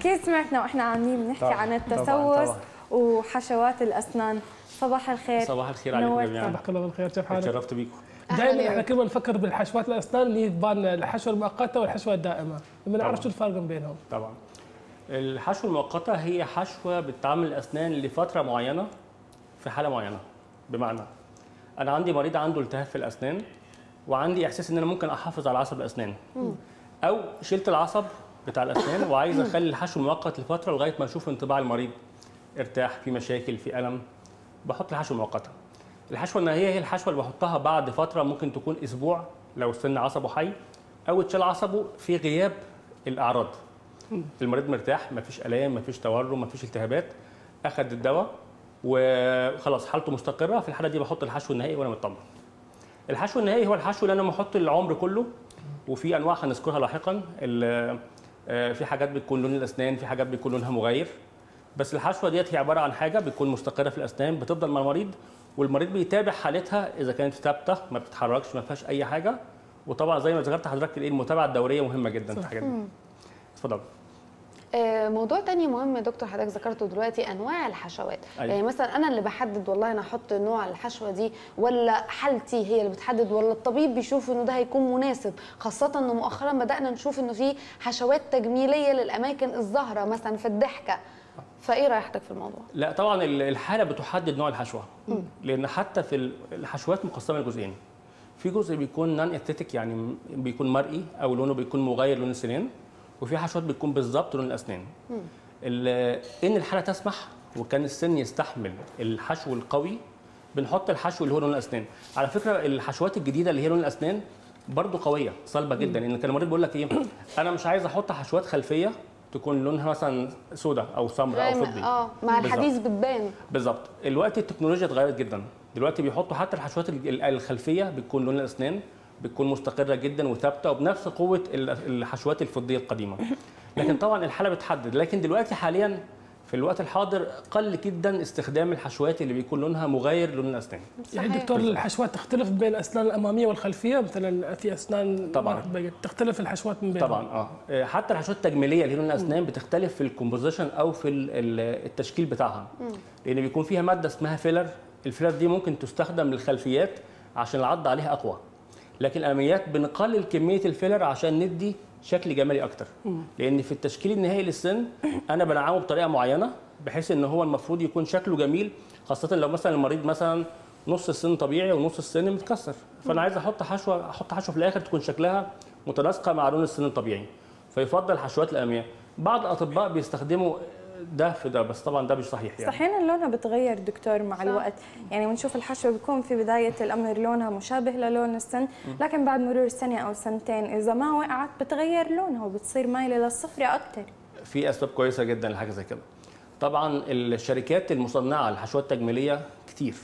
اكيد سمعتنا واحنا عاملين بنحكي طبعاً، عن طبعاً، التسوس طبعاً. وحشوات الاسنان صباح الخير صباح الخير عليكم نورتنا. جميعا صباحك الله بالخير كيف حالك؟ اتشرفت بيكم دائما احنا كل ما نفكر بالحشوات الاسنان اللي هي تبان الحشوه المؤقته والحشوه الدائمه ما نعرف طبعاً. شو الفرق بينهم طبعا الحشوه المؤقته هي حشوه بتعمل الاسنان لفتره معينه في حاله معينه بمعنى انا عندي مريض عنده التهاب في الاسنان وعندي احساس ان انا ممكن احافظ على عصب الاسنان او شلت العصب بتاع الاسنان وعايز اخلي الحشو مؤقت لفتره لغايه ما اشوف انطباع المريض ارتاح في مشاكل في الم بحط الحشوه المؤقته الحشوه النهائيه هي الحشوه اللي بحطها بعد فتره ممكن تكون اسبوع لو السن عصبه حي او اتشال عصبه في غياب الاعراض المريض مرتاح مفيش الام مفيش تورم مفيش التهابات اخذ الدواء وخلاص حالته مستقره في الحاله دي بحط الحشو النهائي وانا مطمن الحشو النهائي هو الحشو اللي انا بحط العمر كله وفي انواع هنذكرها لاحقا ال- آه، في حاجات بتكون لون الاسنان في حاجات بيكون لونها مغاير بس الحشوه ديت هي عباره عن حاجه بتكون مستقره في الاسنان بتفضل مع المريض والمريض بيتابع حالتها اذا كانت ثابته ما بتتحركش ما فيهاش اي حاجه وطبعا زي ما ذكرت حضرتك ايه المتابعه الدوريه مهمه جدا في الحاجات دي اتفضل آه، موضوع تاني مهم يا دكتور حضرتك ذكرته دلوقتي انواع الحشوات أيوة. يعني مثلا انا اللي بحدد والله انا احط نوع الحشوه دي ولا حالتي هي اللي بتحدد ولا الطبيب بيشوف انه ده هيكون مناسب خاصه انه مؤخرا بدانا نشوف انه في حشوات تجميليه للاماكن الظاهره مثلا في الضحكه فايه راي حضرتك في الموضوع لا طبعا ال- الحاله بتحدد نوع الحشوه لان حتى في ال- الحشوات مقسمه لجزئين في جزء بيكون نان استيتيك يعني م- بيكون مرئي او لونه بيكون مغاير لون السنان وفي حشوات بتكون بالظبط لون الاسنان ال- ان الحاله تسمح وكان السن يستحمل الحشو القوي بنحط الحشو اللي هو لون الاسنان على فكره الحشوات الجديده اللي هي لون الاسنان برضو قويه صلبه جدا لان كان المريض بيقول لك ايه انا مش عايز احط حشوات خلفيه تكون لونها مثلا سوداء او سمراء او غامق، فضي اه مع بالظبط. الحديث بتبان بالظبط الوقت التكنولوجيا اتغيرت جدا دلوقتي بيحطوا حتى الحشوات ال- ال- الخلفيه بتكون لون الاسنان بتكون مستقره جدا وثابته وبنفس قوه ال- الحشوات الفضيه القديمه لكن طبعا الحاله بتحدد لكن دلوقتي حاليا في الوقت الحاضر قل جدا استخدام الحشوات اللي بيكون لونها مغاير لون الاسنان يعني صحيح. دكتور الحشوات تختلف بين الاسنان الاماميه والخلفيه مثلا في اسنان طبعاً. واحد بيقول تختلف الحشوات من بينهم طبعا اه حتى الحشوات التجميليه اللي هي لون الاسنان بتختلف في الكومبوزيشن او في ال- ال- التشكيل بتاعها لان بيكون فيها ماده اسمها فيلر الفيلر دي ممكن تستخدم للخلفيات عشان العض عليها اقوى لكن الاماميات بنقلل كميه الفيلر عشان ندي شكل جمالي اكتر لان في التشكيل النهائي للسن انا بنعمه بطريقه معينه بحيث ان هو المفروض يكون شكله جميل خاصه لو مثلا المريض مثلا نص السن طبيعي ونص السن متكسر فانا عايز احط حشوه احط حشوه في الاخر تكون شكلها متناسقه مع لون السن الطبيعي فيفضل الحشوات الاماميه بعض الاطباء بيستخدموا ده في ده بس طبعا ده مش صحيح يعني احيانا لونها بتغير دكتور مع الوقت يعني بنشوف الحشوه بيكون في بدايه الامر لونها مشابه للون السن لكن بعد مرور سنه او سنتين اذا ما وقعت بتغير لونها وبتصير مايله للصفرة اكثر في اسباب كويسه جدا لحاجه زي كده طبعا الشركات المصنعه للحشوات التجميليه كتير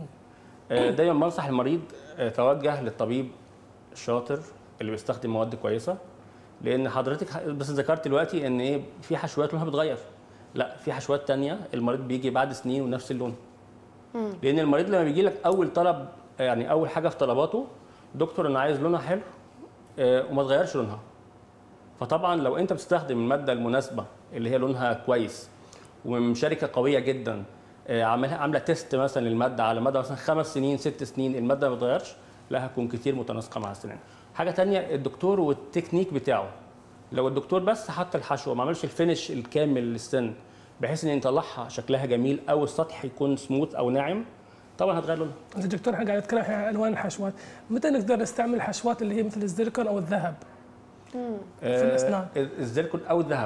آه، دايما بنصح المريض آه، توجه للطبيب الشاطر اللي بيستخدم مواد كويسه لان حضرتك ح- بس ذكرت دلوقتي ان ايه في حشوات لونها بتغير لا في حشوات تانية المريض بيجي بعد سنين ونفس اللون لان المريض لما بيجي لك اول طلب يعني اول حاجه في طلباته دكتور انا عايز لونها حلو آه، وما تغيرش لونها فطبعا لو انت بتستخدم الماده المناسبه اللي هي لونها كويس ومن شركه قويه جدا آه، عاملها عامله تيست مثلا للماده على مدى مثلا خمس سنين ست سنين الماده ما بتغيرش لا هتكون كتير متناسقه مع السنان حاجه تانية الدكتور والتكنيك بتاعه لو الدكتور بس حط الحشو وما عملش الفينش الكامل للسن بحيث ان يطلعها شكلها جميل او السطح يكون سموث او ناعم طبعا هتغير لونها انت دكتور احنا قاعد نتكلم عن الوان الحشوات متى نقدر نستعمل الحشوات اللي هي مثل الزركون او الذهب في الأسنان. الزركون او الذهب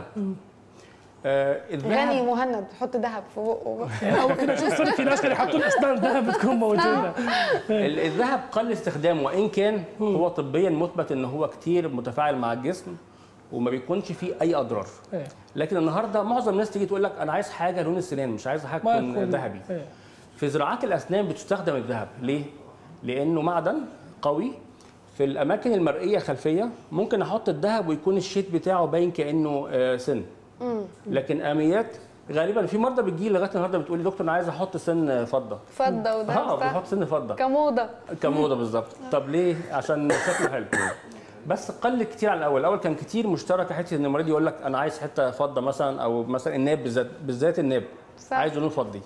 آه الذهب غني مهند حط ذهب في بقه يعني اول كده شوف صار في ناس كانوا يحطوا الاسنان ذهب بتكون موجوده ال- الذهب قل استخدامه وان كان هو طبيا مثبت ان هو كتير متفاعل مع الجسم وما بيكونش فيه اي اضرار إيه. لكن النهارده معظم الناس تيجي تقول لك انا عايز حاجه لون السنان مش عايز حاجه ما تكون يكون- ذهبي إيه. في زراعات الاسنان بتستخدم الذهب ليه لانه معدن قوي في الاماكن المرئيه خلفيه ممكن احط الذهب ويكون الشيت بتاعه باين كانه آه، سن لكن اميات غالبا في مرضى بتجي لغايه النهارده بتقول لي دكتور انا عايز احط سن فضه فضه اه وده بحط سن فضه كموضه كموضه بالظبط طب ليه عشان شكله حلو بس قل كتير عن الاول الاول كان كتير مشترك حته ان المريض يقول لك انا عايز حته فضه مثلا او مثلا الناب بالذات بالذات الناب صح. عايز لون فضي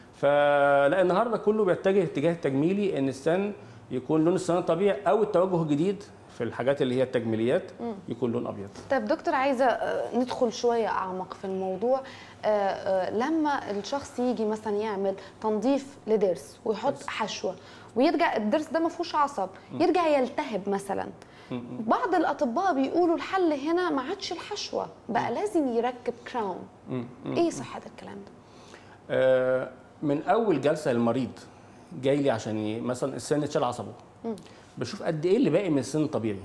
فلا النهارده كله بيتجه اتجاه التجميلي ان السن يكون لون السن طبيعي او التوجه الجديد في الحاجات اللي هي التجميليات يكون لون ابيض طيب دكتور عايزه آه، ندخل شويه اعمق في الموضوع آه، آه، لما الشخص يجي مثلا يعمل تنظيف لضرس ويحط بس. حشوه ويرجع الضرس ده ما فيهوش عصب يرجع يلتهب مثلا بعض الاطباء بيقولوا الحل هنا ما عادش الحشوه بقى لازم يركب كراون ايه صحه الكلام ده آه، من اول جلسه للمريض جاي لي عشان ي- مثلا السن اتشال عصبه بشوف قد ايه اللي باقي من السن الطبيعي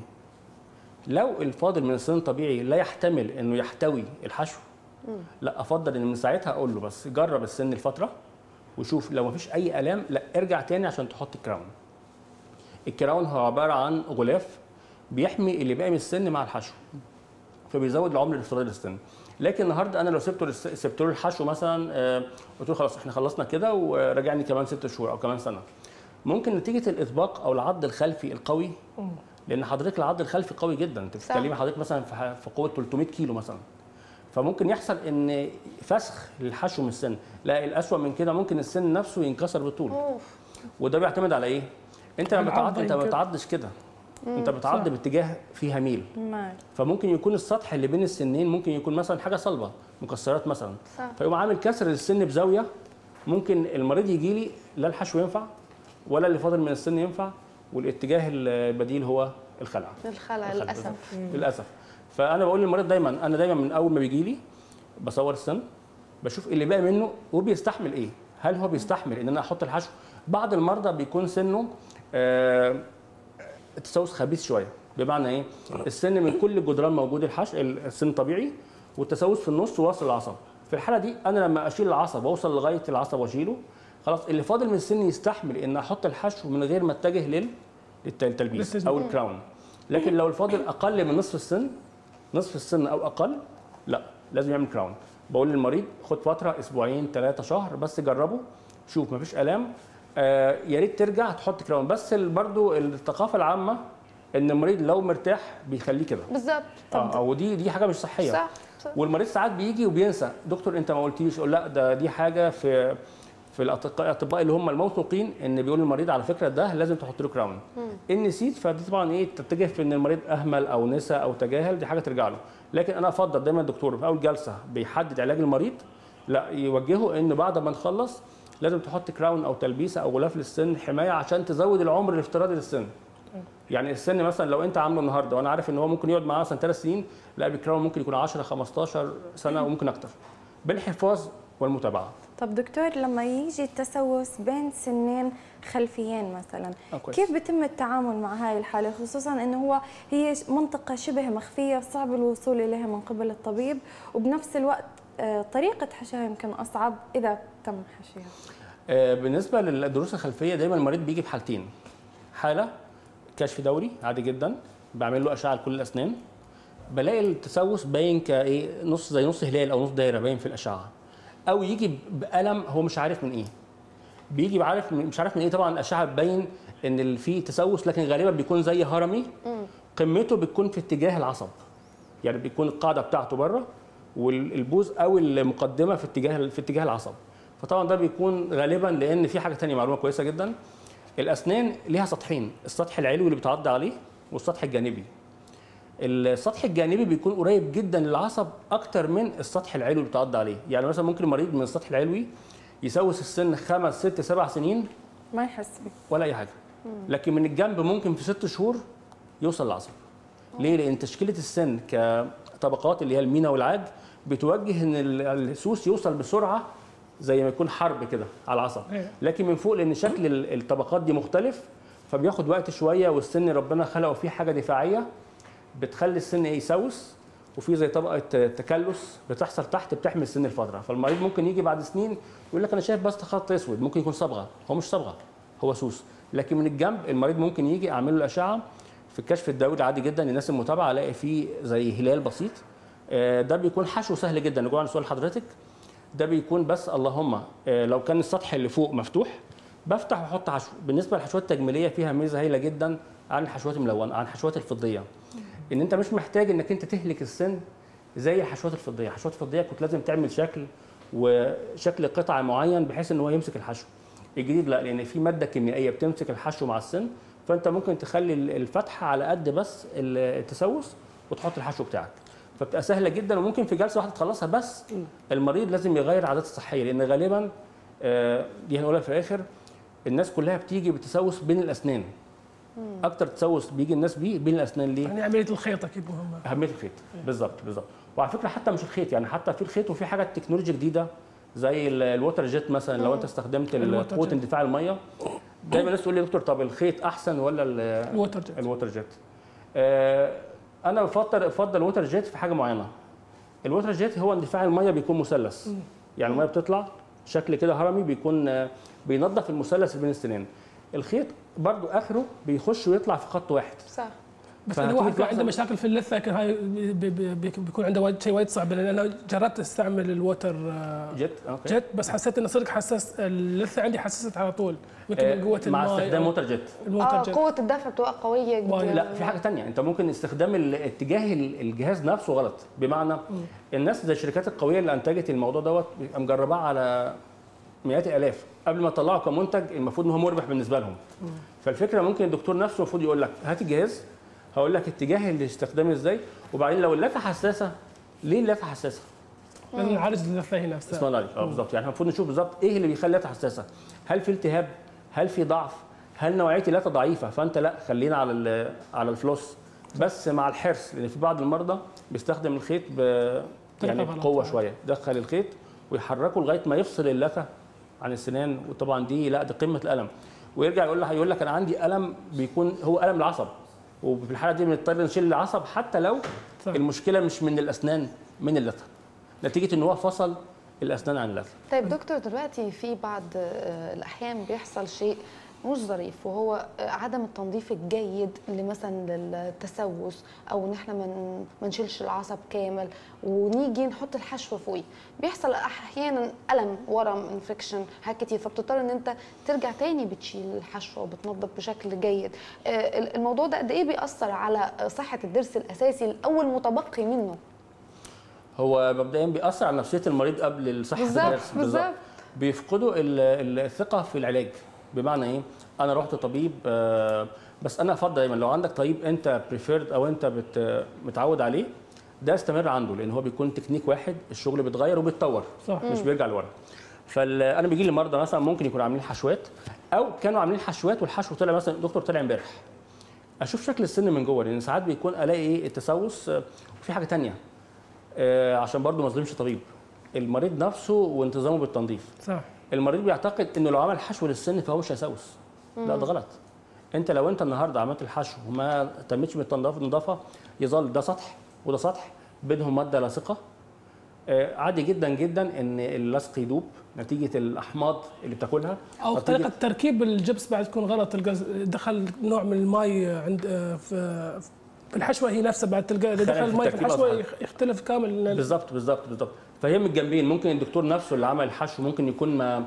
لو الفاضل من السن الطبيعي لا يحتمل انه يحتوي الحشو لا افضل ان من ساعتها اقول له بس جرب السن الفتره وشوف لو مفيش اي الام لا ارجع تاني عشان تحط الكراون الكراون هو عباره عن غلاف بيحمي اللي باقي من السن مع الحشو فبيزود العمر الافتراضي للسن لكن النهارده انا لو سبته للس- سبت له الحشو مثلا آه، قلت له خلاص احنا خلصنا كده وراجعني كمان ست شهور او كمان سنه ممكن نتيجه الاطباق او العض الخلفي القوي لان حضرتك العض الخلفي قوي جدا انت صح. بتتكلمي حضرتك مثلا في ح- في قوه 300 كيلو مثلا فممكن يحصل ان فسخ للحشو من السن لا الاسوأ من كده ممكن السن نفسه ينكسر بالطول اوف وده بيعتمد على ايه انت لما العض بتعض انت ما ينكسر. بتعضش كده انت بتعض صح. باتجاه فيها ميل مال فممكن يكون السطح اللي بين السنين ممكن يكون مثلا حاجه صلبه مكسرات مثلا صح. فيقوم عامل كسر للسن بزاويه ممكن المريض يجي لي لا الحشو ينفع ولا اللي فاضل من السن ينفع والاتجاه البديل هو الخلع الخلع الخلع للاسف للاسف فانا بقول للمريض دايما انا دايما من اول ما بيجي لي بصور السن بشوف اللي باقي منه وبيستحمل ايه هل هو بيستحمل ان انا احط الحشو بعض المرضى بيكون سنه آه التسوس خبيث شويه بمعنى ايه السن من كل الجدران موجود الحشو السن طبيعي والتسوس في النص واصل العصب في الحاله دي انا لما اشيل العصب واوصل لغايه العصب واشيله خلاص اللي فاضل من السن يستحمل ان احط الحشو من غير ما اتجه لل للتلبيس للتجميل. او الكراون لكن لو الفاضل اقل من نصف السن نصف السن او اقل لا لازم يعمل كراون بقول للمريض خد فتره اسبوعين ثلاثه شهر بس جربه شوف مفيش الام آه يا ريت ترجع تحط كراون بس ال- برضو الثقافه العامه ان المريض لو مرتاح بيخليه كده بالظبط اه ودي دي حاجه مش صحيه صح صح والمريض ساعات بيجي وبينسى دكتور انت ما قلتيش يقول لا ده دي حاجه في في الأطباء الأطباء اللي هم الموثوقين ان بيقول للمريض على فكره ده لازم تحط له كراون ان نسيت فدي طبعا ايه تتجه في ان المريض اهمل او نسى او تجاهل دي حاجه ترجع له لكن انا افضل دايما الدكتور في اول جلسه بيحدد علاج المريض لا يوجهه انه بعد ما نخلص لازم تحط كراون او تلبيسه او غلاف للسن حمايه عشان تزود العمر الافتراضي للسن يعني السن مثلا لو انت عامله النهارده وانا عارف ان هو ممكن يقعد معاه مثلا ثلاث سنين لا بالكراون ممكن يكون 10 15 سنه وممكن اكتر بالحفاظ والمتابعه طب دكتور لما يجي التسوس بين سنين خلفيين مثلا آه، كويس. كيف بيتم التعامل مع هاي الحاله خصوصا انه هو هي منطقه شبه مخفيه صعب الوصول اليها من قبل الطبيب وبنفس الوقت آه، طريقه حشها يمكن اصعب اذا تم حشيها آه، بالنسبه للدروس الخلفيه دايما المريض بيجي بحالتين حاله كشف دوري عادي جدا بعمل له اشعه لكل الاسنان بلاقي التسوس باين كايه نص زي نص هلال او نص دايره باين في الاشعه او يجي بالم هو مش عارف من ايه بيجي عارف مش عارف من ايه طبعا الاشعه تبين ان ال- في تسوس لكن غالبا بيكون زي هرمي قمته بتكون في اتجاه العصب يعني بيكون القاعده بتاعته بره والبوز او المقدمه في اتجاه في اتجاه العصب فطبعا ده بيكون غالبا لان في حاجه تانية معلومه كويسه جدا الاسنان ليها سطحين السطح العلوي اللي بتعض عليه والسطح الجانبي السطح الجانبي بيكون قريب جدا للعصب اكتر من السطح العلوي اللي بتعض عليه يعني مثلا ممكن المريض من السطح العلوي يسوس السن خمس ست سبع سنين ما يحس بك ولا اي حاجه لكن من الجنب ممكن في ست شهور يوصل للعصب ليه لان تشكيله السن كطبقات اللي هي المينا والعاج بتوجه ان ال- السوس يوصل بسرعه زي ما يكون حرب كده على العصب أيوة. لكن من فوق لان شكل ال- الطبقات دي مختلف فبياخد وقت شويه والسن ربنا خلقه فيه حاجه دفاعيه بتخلي السن ايه يسوس وفي زي طبقه تكلس بتحصل تحت بتحمي السن الفتره فالمريض ممكن يجي بعد سنين يقول لك انا شايف بس خط اسود ممكن يكون صبغه هو مش صبغه هو سوس لكن من الجنب المريض ممكن يجي اعمل له الاشعه في الكشف الدوري عادي جدا الناس المتابعه الاقي فيه زي هلال بسيط آه، ده بيكون حشو سهل جدا نرجع لسؤال حضرتك ده بيكون بس اللهم آه، لو كان السطح اللي فوق مفتوح بفتح واحط حشو بالنسبه للحشوات التجميليه فيها ميزه هايله جدا عن الحشوات الملونه عن الحشوات الفضيه ان انت مش محتاج انك انت تهلك السن زي الحشوات الفضيه الحشوات الفضيه كنت لازم تعمل شكل وشكل قطع معين بحيث ان هو يمسك الحشو الجديد لا لان في ماده كيميائيه بتمسك الحشو مع السن فانت ممكن تخلي الفتحه على قد بس التسوس وتحط الحشو بتاعك فبتبقى سهله جدا وممكن في جلسه واحده تخلصها بس المريض لازم يغير عاداته الصحيه لان غالبا آه، دي هنقولها في الاخر الناس كلها بتيجي بتسوس بين الاسنان اكتر تسوس بيجي الناس بيه بين الاسنان ليه؟ يعني عمليه الخيط اكيد مهمه اهميه الخيط بالظبط بالظبط وعلى فكره حتى مش الخيط يعني حتى في الخيط وفي حاجات تكنولوجيا جديده زي ال- الووتر جيت مثلا لو انت استخدمت ال- الووتر قوه جيت. اندفاع الميه دايما الناس تقول لي يا دكتور طب الخيط احسن ولا ال- الووتر جيت الووتر جيت آه، انا بفضل افضل الووتر جيت في حاجه معينه الووتر جيت هو اندفاع الميه بيكون مثلث يعني الميه بتطلع شكل كده هرمي بيكون آه، بينظف المثلث اللي بين السنين الخيط برضو اخره بيخش ويطلع في خط واحد صح بس فهتيجي الواحد بيكون تلاحظ- عنده مشاكل في اللثه لكن هاي بي- بي- بي- بيكون عنده وايد- شيء وايد صعب لان انا جربت استعمل الووتر آه، جيت اوكي جت بس حسيت انه صدق حساس اللثه عندي حسست على طول يمكن آه، من قوه مع الماء استخدام أو ووتر جيت الووتر اه جت قوه الدفع بتبقى قويه جدا وايد. لا في حاجه تانية انت ممكن استخدام ال- اتجاه ال- الجهاز نفسه غلط بمعنى الناس زي الشركات القويه اللي انتجت الموضوع دوت بيبقى مجرباه على مئات الالاف قبل ما تطلعه كمنتج المفروض ان هو مربح بالنسبه لهم فالفكره ممكن الدكتور نفسه المفروض يقول لك هات الجهاز هقول لك اتجاه الاستخدام ازاي وبعدين لو اللثه حساسه ليه اللثه حساسه؟ لازم نعالج اللثه هي اسمها نفسها ناري اه بالظبط يعني المفروض نشوف بالظبط ايه اللي بيخلي اللثه حساسه هل في التهاب هل في ضعف هل نوعيه اللثه ضعيفه فانت لا خلينا على ال- على الفلوس بس مع الحرص لان في بعض المرضى بيستخدم الخيط ب يعني غلط. بقوه شويه دخل الخيط ويحركه لغايه ما يفصل اللثه عن السنان وطبعا دي لا دي قمه الالم ويرجع يقول لك يقول لك انا عندي الم بيكون هو الم العصب وفي الحاله دي بنضطر نشيل العصب حتى لو صح. المشكله مش من الاسنان من اللثه نتيجه ان هو فصل الاسنان عن اللثه طيب دكتور دلوقتي في بعض آه، الاحيان بيحصل شيء مش ظريف وهو آه، عدم التنظيف الجيد اللي مثلا للتسوس او ان احنا ما ن- ما نشيلش العصب كامل ونيجي نحط الحشوه فوقيه بيحصل احيانا الم ورم انفكشن حاجات كتير فبتضطر ان انت ترجع تاني بتشيل الحشوه وبتنظف بشكل جيد آه، الموضوع ده قد ايه بيأثر على صحه الضرس الاساسي او المتبقي منه هو مبدئيا بيأثر على نفسيه المريض قبل صحه بالظبط، الضرس بالظبط. بيفقدوا ال- ال- الثقه في العلاج بمعنى ايه انا رحت طبيب آه، بس انا افضل دايما لو عندك طبيب انت بريفيرد او انت بت متعود عليه ده استمر عنده لان هو بيكون تكنيك واحد الشغل بيتغير وبيتطور صح. مش بيرجع لورا فانا بيجي لي مرضى مثلا ممكن يكونوا عاملين حشوات او كانوا عاملين حشوات والحشو طلع مثلا دكتور طلع امبارح اشوف شكل السن من جوه لان ساعات بيكون الاقي ايه التسوس آه، وفي حاجه تانية آه، عشان برضو ما اظلمش طبيب المريض نفسه وانتظامه بالتنظيف صح المريض بيعتقد انه لو عمل حشو للسن فهو مش هيسوس لا ده غلط انت لو انت النهارده عملت الحشو وما اهتمتش بالتنظيف النظافه يظل ده سطح وده سطح بينهم ماده لاصقه آه، عادي جدا جدا ان اللصق يدوب نتيجه الاحماض اللي بتاكلها او نتيجة- طريقه تركيب الجبس بعد تكون غلط تلقى دخل نوع من الماء عند آه، في في الحشوه هي نفسها بعد تلقى اذا خلل دخل في الماء في التركيب الحشوه أصلاً. يخ- يختلف كامل بالظبط بالظبط بالظبط فهي من الجنبين ممكن الدكتور نفسه اللي عمل الحشو ممكن يكون ما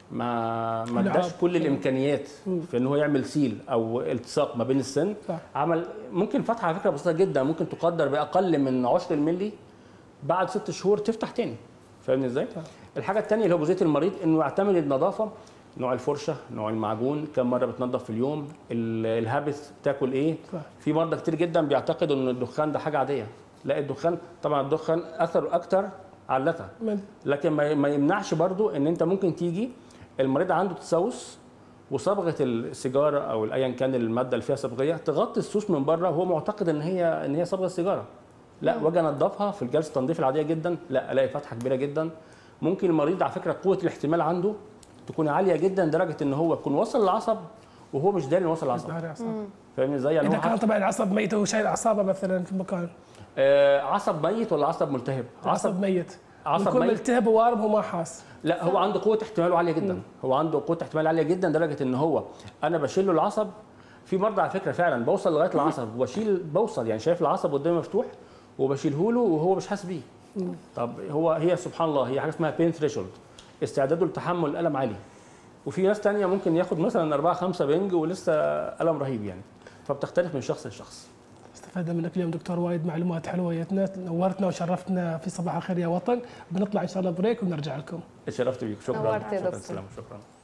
ما ما لعب. اداش كل الامكانيات في ان هو يعمل سيل او التصاق ما بين السن صح. عمل ممكن فتحه على فكره بسيطه جدا ممكن تقدر باقل من 10 الملي بعد ست شهور تفتح تاني فاهمني ازاي؟ الحاجه الثانيه اللي هو جزئيه المريض انه يعتمد النظافه نوع الفرشه نوع المعجون كم مره بتنظف في اليوم ال- الهابس بتاكل ايه صح. في مرضى كتير جدا بيعتقدوا ان الدخان ده حاجه عاديه لا الدخان طبعا الدخان اثره اكتر على اللثه من- لكن ما ما يمنعش برضو ان انت ممكن تيجي المريض عنده تسوس وصبغه السيجاره او ايا كان الماده اللي فيها صبغيه تغطي السوس من بره وهو معتقد ان هي ان هي صبغه السيجاره لا واجي انضفها في الجلسه التنظيف العاديه جدا لا الاقي فتحه كبيره جدا ممكن المريض على فكره قوه الاحتمال عنده تكون عاليه جدا لدرجه ان هو يكون وصل العصب وهو مش داري إنه وصل العصب ظهر الأعصاب. فاهمني ازاي يعني اذا هو كان حط- طبعا العصب ميت وهو شايل اعصابه مثلا في مكان آه عصب ميت ولا عصب ملتهب عصب ميت عصب يكون ميت. ملتهب ووارم هو ما حاس لا هو عنده قوه احتماله عاليه جدا هو عنده قوه احتمال عاليه جدا لدرجه ان هو انا بشيل له العصب في مرضى على فكره فعلا بوصل لغايه العصب وبشيل بوصل يعني شايف العصب قدامي مفتوح وبشيله له وهو مش حاسس بيه طب هو هي سبحان الله هي حاجه اسمها بين ثريشولد استعداده لتحمل الالم عالي وفي ناس تانية ممكن ياخد مثلا 4 5 بنج ولسه الم رهيب يعني فبتختلف من شخص لشخص استفدنا منك اليوم دكتور وايد معلومات حلوه يتنا نورتنا وشرفتنا في صباح الخير يا وطن بنطلع ان شاء الله بريك ونرجع لكم اتشرفت بيك شكرا نورت يا شكرا دكتور. سلام شكرا